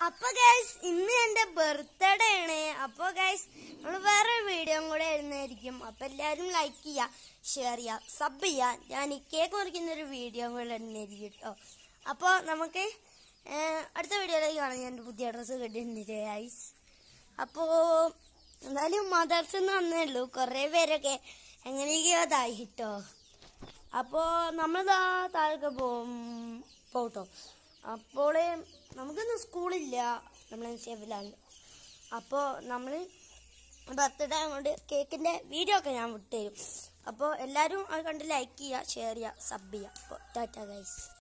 അപ്പൊ ഗൈസ് ഇന്ന് എന്റെ ബർത്ത്ഡേ ആണ് അപ്പൊ ഗൈസ് നമ്മൾ വേറെ വീഡിയോ കൂടെ വരുന്നതായിരിക്കും അപ്പൊ എല്ലാരും ലൈക്ക് ചെയ്യുക ഷെയർ ചെയ്യുക സബ് ചെയ്യുക ഞാൻ ഈ കേക്ക് മുറിക്കുന്ന ഒരു വീഡിയോ കൂടെ വരുന്നതായിരിക്കും കേട്ടോ അപ്പൊ നമുക്ക് ഏഹ്, അടുത്ത വീഡിയോയിലേക്ക് കാണാം ഞാൻ എൻ്റെ പുതിയ ഡ്രസ്സ് കിട്ടിയിട്ടുണ്ട് ഗൈസ് അപ്പോ എന്തായാലും മദർസ് എന്ന് വന്നേ ഉള്ളൂ കുറേ പേരൊക്കെ എങ്ങനെയൊക്കെയോ ഇതായി കേട്ടോ അപ്പോൾ നമ്മളിതാ താഴേക്ക് പോകും പോട്ടോ അപ്പോൾ നമുക്കൊന്നും സ്കൂളില്ല നമ്മൾ സേഫിലാണ് അപ്പോൾ നമ്മൾ ബർത്ത്ഡേ കൊണ്ട് കേക്കിൻ്റെ വീഡിയോ ഒക്കെ ഞാൻ വിട്ടുതരും അപ്പോൾ എല്ലാവരും അത് കണ്ട് ലൈക്ക് ചെയ്യുക ഷെയർ ചെയ്യുക സബ് ചെയ്യുക അപ്പോൾ ടാറ്റ ഗൈസ്